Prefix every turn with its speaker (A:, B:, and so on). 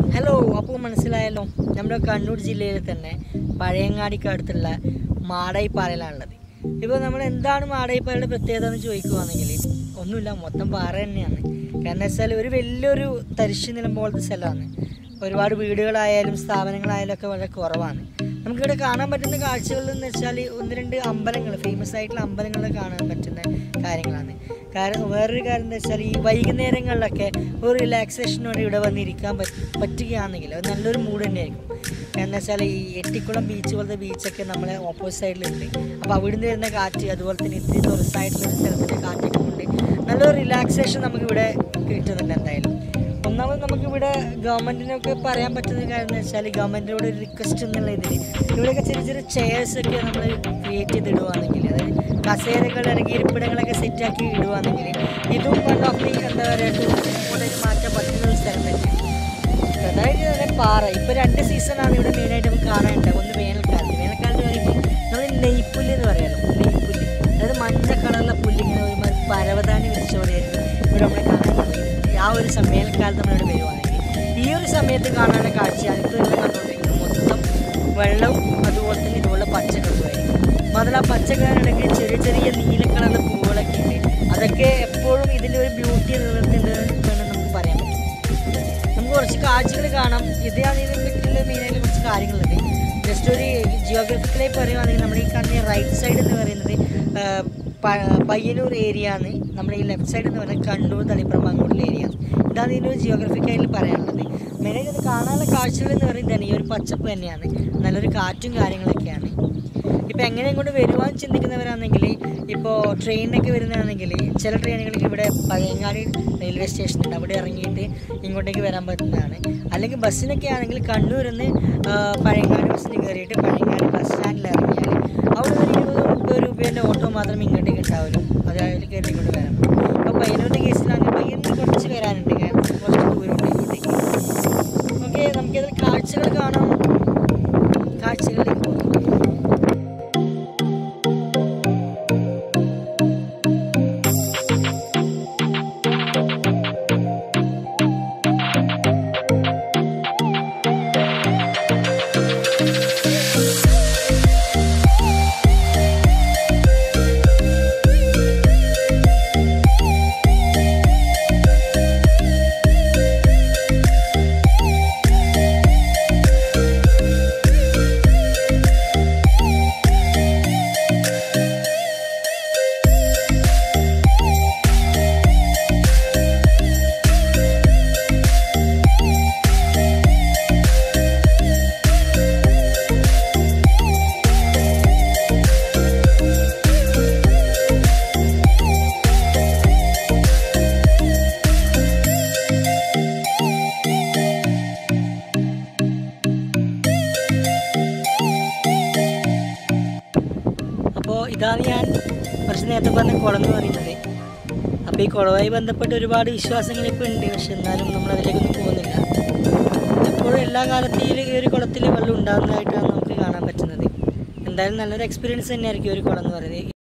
A: hello അപ്പോൾ മനസ്സിലായല്ലോ നമ്മുടെ കണ്ണൂർ ജില്ലയിൽ തന്നെ പഴയങ്ങാടിക്ക് അടുത്തുള്ള മാടായിപ്പാറയിലാണുള്ളത് ഇപ്പോൾ നമ്മൾ എന്താണ് മാടായിപ്പാറയുടെ പ്രത്യേകത എന്ന് ചോദിക്കുകയാണെങ്കിൽ ഒന്നുമില്ല മൊത്തം പാറ തന്നെയാണ് കാരണം വെച്ചാൽ ഒരു വലിയൊരു തരിശു നിലം പോലത്തെ സ്ഥലമാണ് ഒരുപാട് വീടുകളായാലും സ്ഥാപനങ്ങളായാലും ഒക്കെ വളരെ കുറവാണ് നമുക്കിവിടെ കാണാൻ പറ്റുന്ന കാഴ്ചകൾ എന്ന് വെച്ചാൽ ഒന്ന് രണ്ട് അമ്പലങ്ങൾ ഫേമസ് ആയിട്ടുള്ള അമ്പലങ്ങൾ കാണാൻ പറ്റുന്ന കാര്യങ്ങളാണ് കാരണം വേറൊരു കാര്യം എന്താ വെച്ചാൽ ഈ വൈകുന്നേരങ്ങളിലൊക്കെ ഒരു റിലാക്സേഷനോടെ ഇവിടെ വന്നിരിക്കാൻ പറ്റ പറ്റുകയാണെങ്കിൽ അത് നല്ലൊരു മൂഡ് തന്നെയായിരിക്കും എന്ന് വെച്ചാൽ ഈ എട്ടിക്കുളം ബീച്ച് പോലത്തെ ബീച്ചൊക്കെ നമ്മളെ ഓപ്പോസിറ്റ് സൈഡിലുണ്ട് അപ്പോൾ അവിടുന്ന് വരുന്ന കാറ്റ് അതുപോലെ തന്നെ ഇത്തിരി തുറസായിട്ടുള്ള സ്ഥലത്തിൻ്റെ കാറ്റൊക്കെ കൊണ്ട് നല്ലൊരു റിലാക്സേഷൻ നമുക്കിവിടെ കിട്ടുന്നുണ്ട് എന്തായാലും ഒന്നാമത് നമുക്കിവിടെ ഗവൺമെൻറ്റിനൊക്കെ പറയാൻ പറ്റുന്ന കാര്യം എന്ന് വെച്ചാൽ ഗവൺമെൻറ്റിനോട് ഒരു റിക്വസ്റ്റ് എന്നുള്ള ഇതിൽ ഇവിടെയൊക്കെ ചെറിയ ചെറിയ ചെയർസ് ഒക്കെ നമ്മൾ ക്രിയേറ്റ് ചെയ്ത് ഇടുവാണെങ്കിൽ അതായത് കസേരകൾ അല്ലെങ്കിൽ ഇരിപ്പിടങ്ങളൊക്കെ സെറ്റാക്കി ഇടുവാണെങ്കിൽ ഇതും വൺ ഓഫ് ദി എന്താ പറയുക ടൂറിസ്റ്റ് മാറ്റാൻ പറ്റുന്ന ഒരു സ്ഥലം തന്നെയാണ് അതായത് തന്നെ പാറ ഇപ്പോൾ രണ്ട് സീസണാണ് ഇവിടെ മെയിനായിട്ട് നമുക്ക് കാണാനുണ്ട് ഒന്ന് വേനൽക്കാലത്ത് വേനൽക്കാലത്ത് പറയുമ്പോൾ നമ്മൾ നെയ്പ്പുല്ല് എന്ന് പറയാമല്ലോ നെയ്പ്പുല്ല് അതായത് മഞ്ഞ കളറിലെ പുല്ല് ഇങ്ങനെ ഒരുമാതിരി പരവതാനി വിരിച്ച പോലെയായിരിക്കും ഇവിടെ നമ്മൾ കാണാൻ കഴിയും ആ ഒരു സമയം വേനൽക്കാലത്ത് നമ്മളിവിടെ വരുവാണെങ്കിൽ ഈ ഒരു സമയത്ത് കാണാനുള്ള കാഴ്ചയാണ് ഇപ്പോൾ ഇവിടെ കണ്ടുകൊണ്ടിരിക്കുന്നത് മൊത്തം വെള്ളവും അതുപോലെ തന്നെ ഇതുപോലെ പച്ചക്കറുമായിരിക്കും മാത്രമല്ല ആ പച്ചക്കറിനിടയ്ക്ക് ചെറിയ ചെറിയ നീല കളറിലെ പൂവുകളൊക്കെ ഉണ്ട് അതൊക്കെ എപ്പോഴും ഇതിൻ്റെ ഒരു ബ്യൂട്ടി നിലനിർത്തേണ്ടത് വേണം നമുക്ക് പറയാൻ പറ്റും നമുക്ക് കുറച്ച് കാഴ്ചകൾ കാണാം ഇതാണ് ഇതിനെ പറ്റിയുള്ള മെയിനായിട്ട് കുറച്ച് കാര്യങ്ങളുണ്ട് ജസ്റ്റ് ഒരു ജിയോഗ്രഫിക്കലായി പറയുവാണെങ്കിൽ നമ്മുടെ ഈ കാണുന്ന റൈറ്റ് സൈഡ് എന്ന് പറയുന്നത് ആ, പ- പയ്യന്നൂർ ഏരിയ ആണ് നമ്മുടെ ഈ ലെഫ്റ്റ് സൈഡ് എന്ന് പറയുന്നത് കണ്ണൂർ തളിപ്പുറം അങ്ങോട്ടുള്ള ഏരിയ ആണ് ഇതാണ് ഇതിൻ്റെ ഒരു ജിയോഗ്രഫിക്കായിട്ട് പറയാനുള്ളത് മെയിനായിട്ട് ഇത് കാണാനുള്ള കാഴ്ചകൾ എന്ന് പറയുന്നത് തന്നെ ഈ ഒരു പച്ചപ്പ് തന്നെയാണ് നല്ലൊരു കാറ്റും കാര്യങ്ങളൊക്കെയാണ് ഇപ്പോൾ എങ്ങനെ ഇങ്ങോട്ട് വരുവാൻ ചിന്തിക്കുന്നവരാണെങ്കിൽ ഇപ്പോൾ ട്രെയിനൊക്കെ വരുന്നതാണെങ്കിൽ ചില ട്രെയിനുകൾക്ക് ഇവിടെ പഴയങ്ങാടി റെയിൽവേ സ്റ്റേഷൻ ഉണ്ട് അവിടെ ഇറങ്ങിയിട്ട് ഇങ്ങോട്ടേക്ക് വരാൻ പറ്റുന്നതാണ് അല്ലെങ്കിൽ ബസ്സിനൊക്കെ ആണെങ്കിൽ കണ്ണൂരിൽ നിന്ന് ആ, പഴയങ്ങാടി ബസ്സിന് കയറിയിട്ട് പഴയങ്ങാടി ബസ് സ്റ്റാൻഡിൽ ഇറങ്ങിയാൽ അവിടെ നിന്ന് ഒരു ഇരുപത് മുപ്പത് രൂപേൻ്റെ ഓട്ടോ മാത്രമേ ഇങ്ങോട്ടേക്ക് ഉണ്ടാവുള്ളൂ അത് അതിൽ കയറി ഇങ്ങോട്ട് വരാൻ പറ്റും അപ്പോൾ പയ്യന്നൂരിൻ്റെ കേസിലാണെങ്കിൽ പയ്യന്നൂർ കുറച്ച് വരാനുണ്ട് കാരണം കുറച്ച് ദൂരമുണ്ട് ഇങ്ങോട്ടേക്ക് ഓക്കെ നമുക്കതിൽ കാഴ്ചകൾ കാണാം കാഴ്ചകളിലേക്ക് പോകാം അപ്പോൾ ഇതാണ് ഞാൻ കുറച്ച് നേരത്തെ പറഞ്ഞ കുളം എന്ന് പറയുന്നത് അപ്പോൾ ഈ കുളവുമായി ബന്ധപ്പെട്ട് ഒരുപാട് വിശ്വാസങ്ങൾ ഇപ്പോൾ ഉണ്ട് പക്ഷെ എന്നാലും നമ്മൾ അതിലേക്കൊന്നും പോകുന്നില്ല എപ്പോഴും എല്ലാ കാലത്തും ഈ ഒരു കുളത്തിൽ വെള്ളം ഉണ്ടാകുന്നതായിട്ടാണ് നമുക്ക് കാണാൻ പറ്റുന്നത് എന്തായാലും നല്ലൊരു എക്സ്പീരിയൻസ് തന്നെയായിരിക്കും ഈ ഒരു കുളം എന്ന് പറയുന്നത്